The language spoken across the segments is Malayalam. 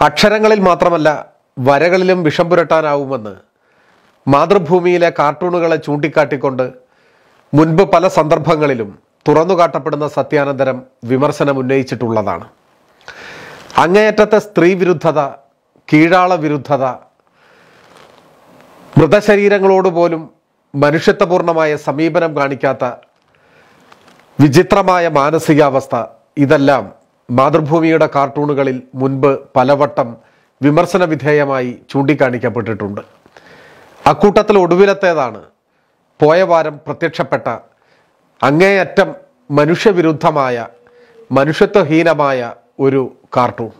അക്ഷരങ്ങളിൽ മാത്രമല്ല വരകളിലും വിഷം പുരട്ടാനാവുമെന്ന് മാതൃഭൂമിയിലെ കാർട്ടൂണുകളെ ചൂണ്ടിക്കാട്ടിക്കൊണ്ട് മുൻപ് പല സന്ദർഭങ്ങളിലും തുറന്നു കാട്ടപ്പെടുന്ന സത്യാനന്തരം വിമർശനം ഉന്നയിച്ചിട്ടുള്ളതാണ് അങ്ങേയറ്റത്തെ സ്ത്രീ വിരുദ്ധത കീഴാള വിരുദ്ധത മൃതശരീരങ്ങളോട് പോലും മനുഷ്യത്വപൂർണമായ സമീപനം കാണിക്കാത്ത വിചിത്രമായ മാനസികാവസ്ഥ ഇതെല്ലാം മാതൃഭൂമിയുടെ കാർട്ടൂണുകളിൽ മുൻപ് പലവട്ടം വിമർശന വിധേയമായി ചൂണ്ടിക്കാണിക്കപ്പെട്ടിട്ടുണ്ട് അക്കൂട്ടത്തിൽ ഒടുവിലത്തേതാണ് പോയ വാരം പ്രത്യക്ഷപ്പെട്ട അങ്ങേയറ്റം മനുഷ്യവിരുദ്ധമായ മനുഷ്യത്വഹീനമായ ഒരു കാർട്ടൂൺ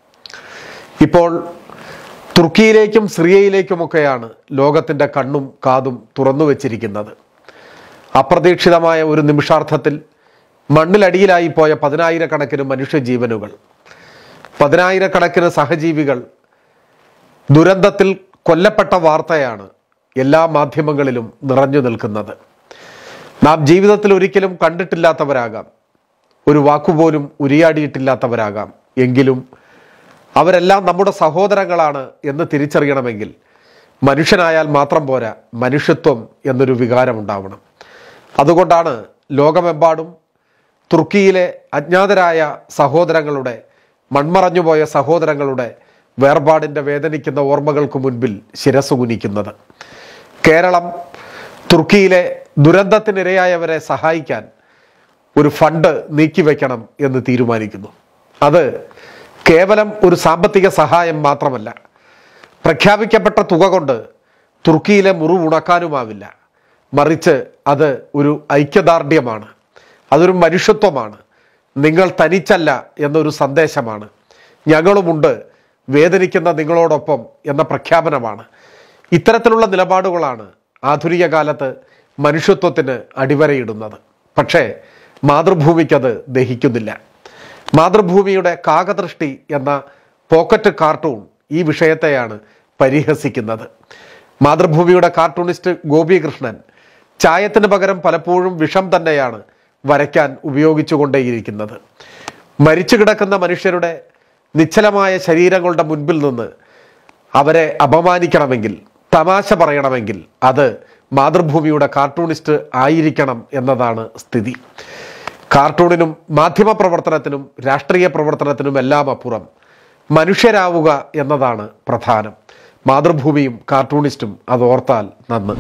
ഇപ്പോൾ തുർക്കിയിലേക്കും സിറിയയിലേക്കുമൊക്കെയാണ് ലോകത്തിൻ്റെ കണ്ണും കാതും തുറന്നു വച്ചിരിക്കുന്നത് അപ്രതീക്ഷിതമായ ഒരു നിമിഷാർത്ഥത്തിൽ മണ്ണിലടിയിലായി പോയ പതിനായിരക്കണക്കിന് മനുഷ്യജീവനുകൾ പതിനായിരക്കണക്കിന് സഹജീവികൾ ദുരന്തത്തിൽ കൊല്ലപ്പെട്ട വാർത്തയാണ് എല്ലാ മാധ്യമങ്ങളിലും നിറഞ്ഞു നിൽക്കുന്നത് നാം ജീവിതത്തിൽ ഒരിക്കലും കണ്ടിട്ടില്ലാത്തവരാകാം ഒരു വാക്കുപോലും ഉരിയാടിയിട്ടില്ലാത്തവരാകാം എങ്കിലും അവരെല്ലാം നമ്മുടെ സഹോദരങ്ങളാണ് എന്ന് തിരിച്ചറിയണമെങ്കിൽ മനുഷ്യനായാൽ മാത്രം പോരാ മനുഷ്യത്വം എന്നൊരു വികാരം ഉണ്ടാവണം അതുകൊണ്ടാണ് ലോകമെമ്പാടും തുർക്കിയിലെ അജ്ഞാതരായ സഹോദരങ്ങളുടെ മൺമറഞ്ഞുപോയ സഹോദരങ്ങളുടെ വേർപാടിൻ്റെ വേദനിക്കുന്ന ഓർമ്മകൾക്ക് മുൻപിൽ ശിരസ് കുനിക്കുന്നത് കേരളം തുർക്കിയിലെ ദുരന്തത്തിനിരയായവരെ സഹായിക്കാൻ ഒരു ഫണ്ട് നീക്കിവെക്കണം എന്ന് തീരുമാനിക്കുന്നു അത് കേവലം ഒരു സാമ്പത്തിക സഹായം മാത്രമല്ല പ്രഖ്യാപിക്കപ്പെട്ട തുക കൊണ്ട് തുർക്കിയിലെ മുറിവ് ഉണക്കാനുമാവില്ല മറിച്ച് അത് ഒരു ഐക്യദാർഢ്യമാണ് അതൊരു മനുഷ്യത്വമാണ് നിങ്ങൾ തനിച്ചല്ല എന്നൊരു സന്ദേശമാണ് ഞങ്ങളുമുണ്ട് വേദനിക്കുന്ന നിങ്ങളോടൊപ്പം എന്ന പ്രഖ്യാപനമാണ് ഇത്തരത്തിലുള്ള നിലപാടുകളാണ് ആധുനിക കാലത്ത് മനുഷ്യത്വത്തിന് അടിവരയിടുന്നത് പക്ഷേ മാതൃഭൂമിക്കത് ദഹിക്കുന്നില്ല മാതൃഭൂമിയുടെ കാകദൃഷ്ടി എന്ന പോക്കറ്റ് കാർട്ടൂൺ ഈ വിഷയത്തെയാണ് പരിഹസിക്കുന്നത് മാതൃഭൂമിയുടെ കാർട്ടൂണിസ്റ്റ് ഗോപികൃഷ്ണൻ ചായത്തിന് പകരം പലപ്പോഴും വിഷം തന്നെയാണ് വരയ്ക്കാൻ ഉപയോഗിച്ചുകൊണ്ടേയിരിക്കുന്നത് മരിച്ചു കിടക്കുന്ന മനുഷ്യരുടെ നിശ്ചലമായ ശരീരങ്ങളുടെ മുൻപിൽ നിന്ന് അവരെ അപമാനിക്കണമെങ്കിൽ തമാശ പറയണമെങ്കിൽ അത് മാതൃഭൂമിയുടെ കാർട്ടൂണിസ്റ്റ് ആയിരിക്കണം എന്നതാണ് സ്ഥിതി കാർട്ടൂണിനും മാധ്യമ പ്രവർത്തനത്തിനും രാഷ്ട്രീയ പ്രവർത്തനത്തിനും എല്ലാം അപ്പുറം മനുഷ്യരാവുക എന്നതാണ് പ്രധാനം മാതൃഭൂമിയും കാർട്ടൂണിസ്റ്റും അത് ഓർത്താൽ നന്ന്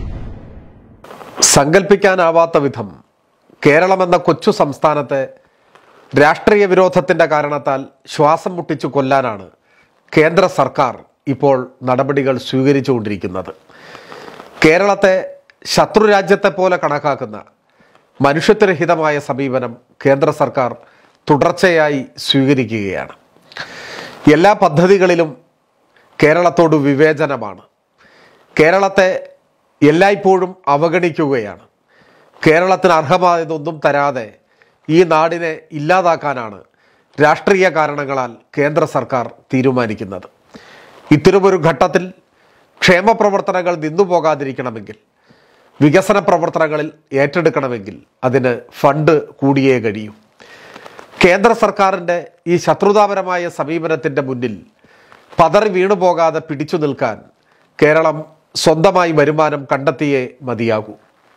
സങ്കല്പിക്കാനാവാത്ത വിധം കേരളം എന്ന കൊച്ചു സംസ്ഥാനത്തെ രാഷ്ട്രീയ വിരോധത്തിൻ്റെ കാരണത്താൽ ശ്വാസം മുട്ടിച്ചു കൊല്ലാനാണ് കേന്ദ്ര സർക്കാർ ഇപ്പോൾ നടപടികൾ സ്വീകരിച്ചുകൊണ്ടിരിക്കുന്നത് കേരളത്തെ ശത്രുരാജ്യത്തെ പോലെ കണക്കാക്കുന്ന മനുഷ്യത്വരഹിതമായ സമീപനം കേന്ദ്ര സർക്കാർ തുടർച്ചയായി സ്വീകരിക്കുകയാണ് എല്ലാ പദ്ധതികളിലും കേരളത്തോട് വിവേചനമാണ് കേരളത്തെ എല്ലായ്പ്പോഴും അവഗണിക്കുകയാണ് കേരളത്തിന് അർഹമായതൊന്നും തരാതെ ഈ നാടിനെ ഇല്ലാതാക്കാനാണ് രാഷ്ട്രീയ കാരണങ്ങളാൽ കേന്ദ്ര സർക്കാർ തീരുമാനിക്കുന്നത് ഇത്തരമൊരു ഘട്ടത്തിൽ ക്ഷേമ പ്രവർത്തനങ്ങൾ നിന്നുപോകാതിരിക്കണമെങ്കിൽ വികസന പ്രവർത്തനങ്ങളിൽ ഏറ്റെടുക്കണമെങ്കിൽ അതിന് ഫണ്ട് കൂടിയേ കഴിയൂ കേന്ദ്ര സർക്കാരിൻ്റെ ഈ ശത്രുതാപരമായ സമീപനത്തിൻ്റെ മുന്നിൽ പതറി വീണു പോകാതെ പിടിച്ചു നിൽക്കാൻ കേരളം സ്വന്തമായി വരുമാനം കണ്ടെത്തിയേ മതിയാകൂ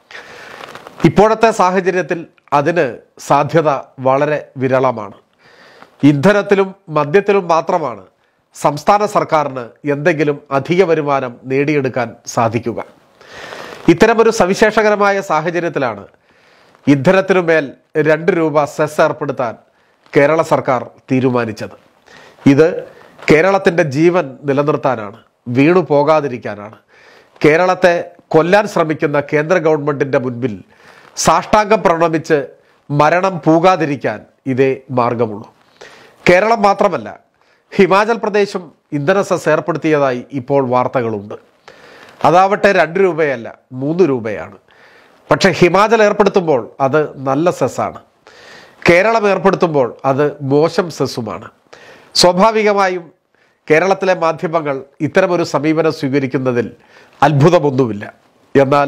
ഇപ്പോഴത്തെ സാഹചര്യത്തിൽ അതിന് സാധ്യത വളരെ വിരളമാണ് ഇന്ധനത്തിലും മദ്യത്തിലും മാത്രമാണ് സംസ്ഥാന സർക്കാരിന് എന്തെങ്കിലും അധിക വരുമാനം നേടിയെടുക്കാൻ സാധിക്കുക ഇത്തരമൊരു സവിശേഷകരമായ സാഹചര്യത്തിലാണ് ഇന്ധനത്തിനുമേൽ രണ്ട് രൂപ സെസ് ഏർപ്പെടുത്താൻ കേരള സർക്കാർ തീരുമാനിച്ചത് ഇത് കേരളത്തിൻ്റെ ജീവൻ നിലനിർത്താനാണ് വീണു പോകാതിരിക്കാനാണ് കേരളത്തെ കൊല്ലാൻ ശ്രമിക്കുന്ന കേന്ദ്ര ഗവൺമെൻറ്റിൻ്റെ മുൻപിൽ സാഷ്ടാംഗം പ്രണമിച്ച് മരണം പൂകാതിരിക്കാൻ ഇതേ മാർഗമുള്ളൂ കേരളം മാത്രമല്ല ഹിമാചൽ പ്രദേശും ഇന്ധന സെസ് ഏർപ്പെടുത്തിയതായി ഇപ്പോൾ വാർത്തകളുണ്ട് അതാവട്ടെ രണ്ട് രൂപയല്ല മൂന്ന് രൂപയാണ് പക്ഷെ ഹിമാചൽ ഏർപ്പെടുത്തുമ്പോൾ അത് നല്ല സെസ്സാണ് കേരളം ഏർപ്പെടുത്തുമ്പോൾ അത് മോശം സെസ്സുമാണ് സ്വാഭാവികമായും കേരളത്തിലെ മാധ്യമങ്ങൾ ഇത്തരമൊരു സമീപനം സ്വീകരിക്കുന്നതിൽ അത്ഭുതമൊന്നുമില്ല എന്നാൽ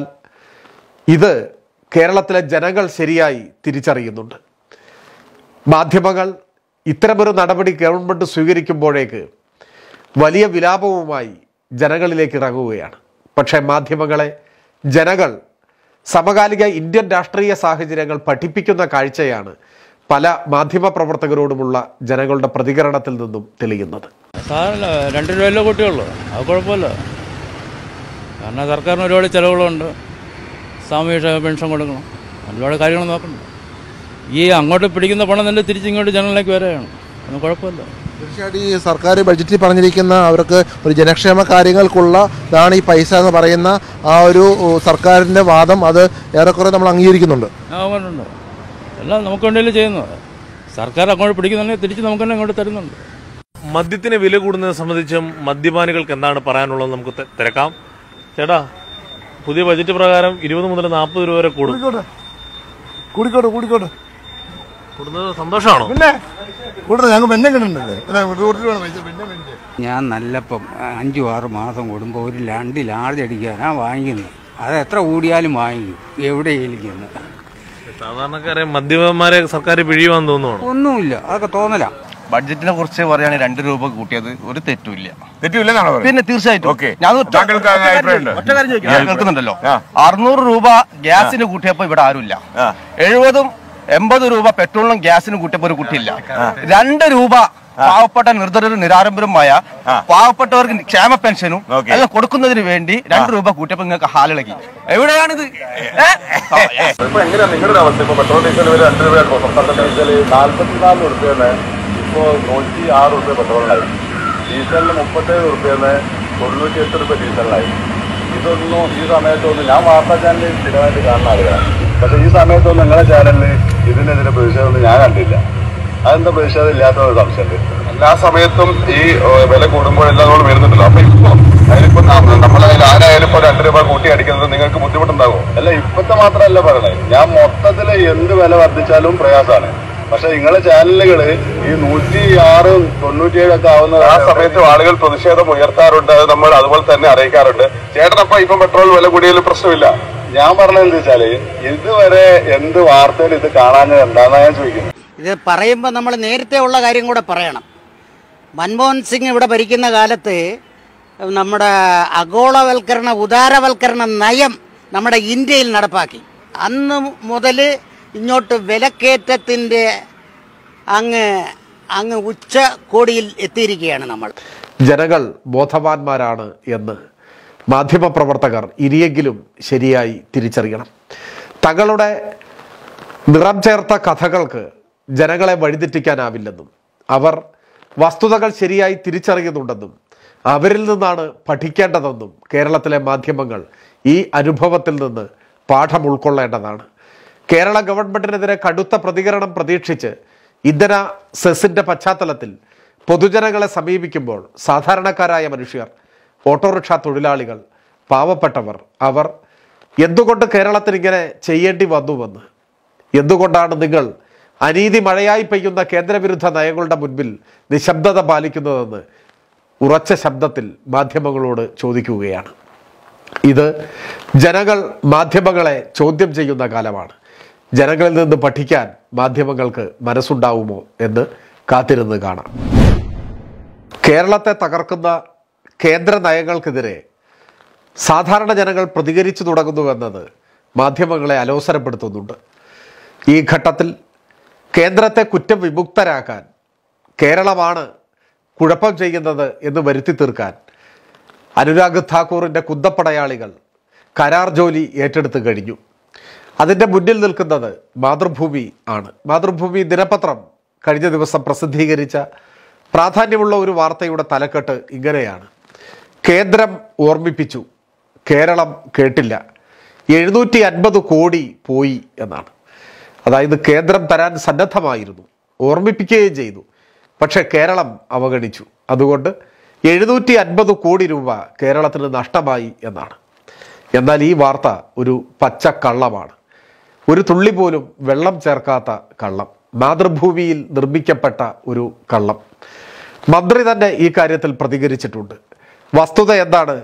ഇത് കേരളത്തിലെ ജനങ്ങൾ ശരിയായി തിരിച്ചറിയുന്നുണ്ട് മാധ്യമങ്ങൾ ഇത്തരമൊരു നടപടി ഗവൺമെൻറ് സ്വീകരിക്കുമ്പോഴേക്ക് വലിയ വിലാപവുമായി ജനങ്ങളിലേക്ക് ഇറങ്ങുകയാണ് പക്ഷേ മാധ്യമങ്ങളെ ജനങ്ങൾ സമകാലിക ഇന്ത്യൻ രാഷ്ട്രീയ സാഹചര്യങ്ങൾ പഠിപ്പിക്കുന്ന കാഴ്ചയാണ് പല മാധ്യമ പ്രവർത്തകരോടുമുള്ള ജനങ്ങളുടെ പ്രതികരണത്തിൽ നിന്നും തെളിയുന്നത് സാറില്ല രണ്ട് രൂപയല്ലേ കുട്ടിയുള്ളൂ അത് കുഴപ്പമില്ല കാരണം സർക്കാരിന് ഒരുപാട് ചിലവുകളുണ്ട് സാമൂഹിക പെൻഷൻ കൊടുക്കണം ഒരുപാട് കാര്യങ്ങൾ നോക്കണം ഈ അങ്ങോട്ട് പിടിക്കുന്ന പണം തന്നെ തിരിച്ചിങ്ങോട്ട് ജനങ്ങളിലേക്ക് വരികയാണ് ഒന്നും കുഴപ്പമില്ല തീർച്ചയായിട്ടും ഈ സർക്കാർ ബഡ്ജറ്റിൽ പറഞ്ഞിരിക്കുന്ന അവർക്ക് ഒരു ജനക്ഷേമ കാര്യങ്ങൾക്കുള്ള ഇതാണ് ഈ പൈസ എന്ന് പറയുന്ന ആ ഒരു ഉ, സർക്കാരിന്റെ വാദം അത് ഏറെക്കുറെ നമ്മൾ അംഗീകരിക്കുന്നുണ്ട് ആ അങ്ങോട്ടുണ്ട് എല്ലാം നമുക്ക് വേണ്ടിയല്ലേ ചെയ്യുന്നത് സർക്കാർ അങ്ങോട്ട് പിടിക്കുന്നുണ്ടെങ്കിൽ തിരിച്ച് നമുക്ക് തന്നെ ഇങ്ങോട്ട് തരുന്നുണ്ട് മദ്യത്തിന് വില കൂടുന്നത് സംബന്ധിച്ചും മദ്യപാനികൾക്ക് എന്താണ് പറയാനുള്ളത് നമുക്ക് തെ- തിരക്കാം ചേട്ടാ പുതിയ ബജറ്റ് പ്രകാരം ഇരുപത് മുതൽ നാൽപ്പത് രൂപ വരെ കൂടും കൂടിക്കോട്ടെ കൂടിക്കോട്ടെ കൂടുന്നത് സന്തോഷമാണോ പിന്നെ കൂട്ടത്തെ ഞങ്ങൾ പെണ്ണെ കിട്ടുന്നുണ്ടല്ലേ അല്ല, കൂട്ടിട്ട് വേണം പൈസ പെണ്ണെ വേണ്ടേ ഞാൻ നല്ലപ്പം അഞ്ചു ആറ് മാസം കൂടുമ്പോൾ ഒരു രണ്ട് ലാർജ് അടിക്കാനാണ് വാങ്ങിക്കുന്നത് അത് എത്ര കൂടിയാലും വാങ്ങിക്കും എവിടെ ഏലിക്കുന്നു സാധാരണക്കാരെ മദ്യപന്മാരെ സർക്കാർ പിഴിയുവാന്ന് തോന്നുവാണ് ഒന്നുമില്ല അതൊക്കെ തോന്നല ബഡ്ജറ്റിനെ കുറിച്ച് പറയുകയാണെങ്കിൽ രണ്ട് രൂപ കൂട്ടിയത് ഒരു തെറ്റുമില്ല തെറ്റില്ലെന്നാണോ പറയുന്നത് പിന്നെ തീർച്ചയായിട്ടും ഓക്കേ. ഞാൻ ഒറ്റ- താങ്കൾക്ക് ഒറ്റ കാര്യം അഭിപ്രായമുണ്ടോ? ചോദിക്കാം. ഒറ്റ കാര്യം ചോദിക്കാം. ആ. ഞാൻ കേൾക്കുന്നുണ്ടല്ലോ ആ. അറുന്നൂറ് രൂപ ഗ്യാസിന് കൂട്ടിയപ്പോ ഇവിടെ ആരുമില്ല ആ. എഴുപതും എൺപത് രൂപ പെട്രോളിനും ഗ്യാസിനും കൂട്ടിയപ്പോ ഒരു കുട്ടിയില്ല രണ്ട് രൂപ പാവപ്പെട്ട നിർദ്ധരരും നിരാരംഭരുമായ പാവപ്പെട്ടവർക്ക് ക്ഷേമ പെൻഷനും ഓക്കേ. എല്ലാം കൊടുക്കുന്നതിന് വേണ്ടി രണ്ട് രൂപ കൂട്ടിയപ്പോ നിങ്ങൾക്ക് ഹാലിളകി എവിടെയാണിത് ഏ? ഇപ്പൊ എങ്ങനെയാ നിങ്ങളുടെ അവസ്ഥ ഇപ്പൊ പെട്രോൾ ഡീസൽ വില രണ്ട് രൂപ സംസ്ഥാനത്തെ ഡീസൽ നാല്പത്തിനാല് ഉറുപ്പ്യെന്ന് ഇപ്പോ നൂറ്റി ആറ് ഉറുപ്പ്യ പെട്രോളിനായി ഡീസലിന് മുപ്പത്തേഴ് ഉറുപ്പ്യെന്ന് തൊണ്ണൂറ്റി എട്ട് ഉറുപ്പ്യ ഡീസലിനായി ഇതൊന്നും ഈ സമയത്തൊന്നും ഞാൻ വാർത്താ ചാനലിൽ സ്ഥിരമായിട്ട് കാണുന്ന ആളുകളാണ് പക്ഷെ ഈ സമയത്തൊന്നും നിങ്ങളുടെ ചാനലിൽ ഇതിനെതിരെ പ്രതിഷേധമൊന്നും ഞാൻ കണ്ടില്ല അതെന്താ പ്രതിഷേധം ഇല്ലാത്ത ഒരു സംശയമുണ്ട് എല്ലാ സമയത്തും ഈ ഏഹ്, വില കൂടുമ്പോഴെല്ലാം നമ്മൾ വരുന്നുണ്ടല്ലോ അപ്പൊ ഇപ്പൊ അതിലിപ്പോ നമ്മളതിൽ ആരായാലും ഇപ്പൊ രണ്ട് രൂപ കൂട്ടി അടിക്കുന്നത് നിങ്ങൾക്ക് ബുദ്ധിമുട്ടുണ്ടാകും അല്ല ഇപ്പത്തെ മാത്രമല്ല പറയണേ ഞാൻ മൊത്തത്തിൽ എന്ത് വില വർദ്ധിച്ചാലും പ്രയാസമാണ് പക്ഷെ നിങ്ങളെ ചാനലുകള് ഈ നൂറ്റി ആറും തൊണ്ണൂറ്റിയേഴൊക്കെ ആവുന്ന ആ സമയത്ത് ആളുകൾ പ്രതിഷേധം ഉയർത്താറുണ്ട് അത് നമ്മൾ അതുപോലെ തന്നെ അറിയിക്കാറുണ്ട് ചേട്ടനപ്പ ഇപ്പം പെട്രോൾ വില കൂടിയതിൽ പ്രശ്നമില്ല ഞാൻ പറഞ്ഞത് എന്താ വെച്ചാല് ഇതുവരെ എന്ത് വാർത്തയിൽ ഇത് കാണാഞ്ഞത് എന്താണെന്നാ ഞാൻ ചോദിക്കുന്നത് ഇത് പറയുമ്പോൾ നമ്മൾ നേരത്തെ ഉള്ള കാര്യം കൂടെ പറയണം മൻമോഹൻ സിംഗ് ഇവിടെ ഭരിക്കുന്ന കാലത്ത് നമ്മുടെ ആഗോളവൽക്കരണ ഉദാരവൽക്കരണ നയം നമ്മുടെ ഇന്ത്യയിൽ നടപ്പാക്കി അന്ന് മുതൽ ഇങ്ങോട്ട് വിലക്കയറ്റത്തിൻ്റെ അങ്ങ് അങ്ങ് ഉച്ച കോടിയിൽ എത്തിയിരിക്കുകയാണ് നമ്മൾ ജനങ്ങൾ ബോധവാന്മാരാണ് എന്ന് മാധ്യമപ്രവർത്തകർ ഇനിയെങ്കിലും ശരിയായി തിരിച്ചറിയണം തങ്ങളുടെ നിറം ചേർത്ത കഥകൾക്ക് ജനങ്ങളെ വഴിതെറ്റിക്കാനാവില്ലെന്നും അവർ വസ്തുതകൾ ശരിയായി തിരിച്ചറിയുന്നുണ്ടെന്നും അവരിൽ നിന്നാണ് പഠിക്കേണ്ടതെന്നും കേരളത്തിലെ മാധ്യമങ്ങൾ ഈ അനുഭവത്തിൽ നിന്ന് പാഠം ഉൾക്കൊള്ളേണ്ടതാണ് കേരള ഗവൺമെന്റിനെതിരെ കടുത്ത പ്രതികരണം പ്രതീക്ഷിച്ച് ഇന്ധന സെസിന്റെ പശ്ചാത്തലത്തിൽ പൊതുജനങ്ങളെ സമീപിക്കുമ്പോൾ സാധാരണക്കാരായ മനുഷ്യർ ഓട്ടോറിക്ഷ തൊഴിലാളികൾ പാവപ്പെട്ടവർ അവർ എന്തുകൊണ്ട് കേരളത്തിൽ ഇങ്ങനെ ചെയ്യേണ്ടി വന്നുവെന്ന് എന്തുകൊണ്ടാണ് നിങ്ങൾ അനീതി മഴയായി പെയ്യുന്ന കേന്ദ്രവിരുദ്ധ നയങ്ങളുടെ മുൻപിൽ നിശബ്ദത പാലിക്കുന്നതെന്ന് ഉറച്ച ശബ്ദത്തിൽ മാധ്യമങ്ങളോട് ചോദിക്കുകയാണ് ഇത് ജനങ്ങൾ മാധ്യമങ്ങളെ ചോദ്യം ചെയ്യുന്ന കാലമാണ് ജനങ്ങളിൽ നിന്ന് പഠിക്കാൻ മാധ്യമങ്ങൾക്ക് മനസ്സുണ്ടാവുമോ എന്ന് കാത്തിരുന്ന് കാണാം കേരളത്തെ തകർക്കുന്ന കേന്ദ്ര നയങ്ങൾക്കെതിരെ സാധാരണ ജനങ്ങൾ പ്രതികരിച്ചു തുടങ്ങുന്നുവെന്നത് മാധ്യമങ്ങളെ അലോസരപ്പെടുത്തുന്നുണ്ട് ഈ ഘട്ടത്തിൽ കേന്ദ്രത്തെ കുറ്റം വിമുക്തരാക്കാൻ കേരളമാണ് കുഴപ്പം ചെയ്യുന്നത് എന്ന് വരുത്തി തീർക്കാൻ അനുരാഗ് ഠാക്കൂറിൻ്റെ കുന്തപ്പടയാളികൾ കരാർ ജോലി ഏറ്റെടുത്ത് കഴിഞ്ഞു അതിൻ്റെ മുന്നിൽ നിൽക്കുന്നത് മാതൃഭൂമി ആണ് മാതൃഭൂമി ദിനപത്രം കഴിഞ്ഞ ദിവസം പ്രസിദ്ധീകരിച്ച പ്രാധാന്യമുള്ള ഒരു വാർത്തയുടെ തലക്കെട്ട് ഇങ്ങനെയാണ് കേന്ദ്രം ഓർമ്മിപ്പിച്ചു കേരളം കേട്ടില്ല എഴുന്നൂറ്റി അൻപത് കോടി പോയി എന്നാണ് അതായത് കേന്ദ്രം തരാൻ സന്നദ്ധമായിരുന്നു ഓർമ്മിപ്പിക്കുകയും ചെയ്തു പക്ഷേ കേരളം അവഗണിച്ചു അതുകൊണ്ട് എഴുന്നൂറ്റി അൻപത് കോടി രൂപ കേരളത്തിന് നഷ്ടമായി എന്നാണ് എന്നാൽ ഈ വാർത്ത ഒരു പച്ച കള്ളമാണ് ഒരു തുള്ളി പോലും വെള്ളം ചേർക്കാത്ത കള്ളം മാതൃഭൂമിയിൽ നിർമ്മിക്കപ്പെട്ട ഒരു കള്ളം മന്ത്രി തന്നെ ഈ കാര്യത്തിൽ പ്രതികരിച്ചിട്ടുണ്ട് വസ്തുത എന്താണ്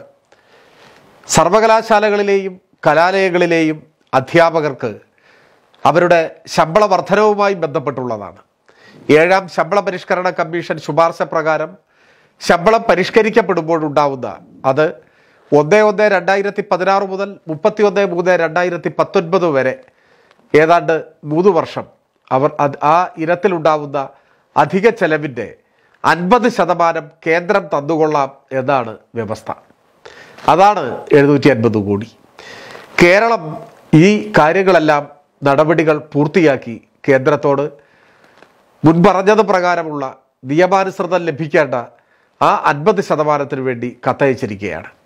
സർവകലാശാലകളിലെയും കലാലയങ്ങളിലെയും അധ്യാപകർക്ക് അവരുടെ ശമ്പള വർധനവുമായി ബന്ധപ്പെട്ടുള്ളതാണ് ഏഴാം ശമ്പള പരിഷ്കരണ കമ്മീഷൻ ശുപാർശ പ്രകാരം ശമ്പളം പരിഷ്കരിക്കപ്പെടുമ്പോഴുണ്ടാവുന്ന അത് ഒന്ന് ഒന്ന് രണ്ടായിരത്തി പതിനാറ് മുതൽ മുപ്പത്തി ഒന്ന് മൂന്ന് രണ്ടായിരത്തി പത്തൊൻപത് വരെ ഏതാണ്ട് മൂന്ന് വർഷം അവർ അത് ആ ഇനത്തിലുണ്ടാവുന്ന അധിക ചെലവിൻ്റെ അൻപത് ശതമാനം കേന്ദ്രം തന്നുകൊള്ളാം എന്നാണ് വ്യവസ്ഥ അതാണ് എഴുന്നൂറ്റി അൻപത് കോടി കേരളം ഈ കാര്യങ്ങളെല്ലാം നടപടികൾ പൂർത്തിയാക്കി കേന്ദ്രത്തോട് മുൻപറഞ്ഞത് പ്രകാരമുള്ള നിയമാനുസൃതം ലഭിക്കേണ്ട ആ അൻപത് ശതമാനത്തിന് വേണ്ടി കത്തയച്ചിരിക്കുകയാണ്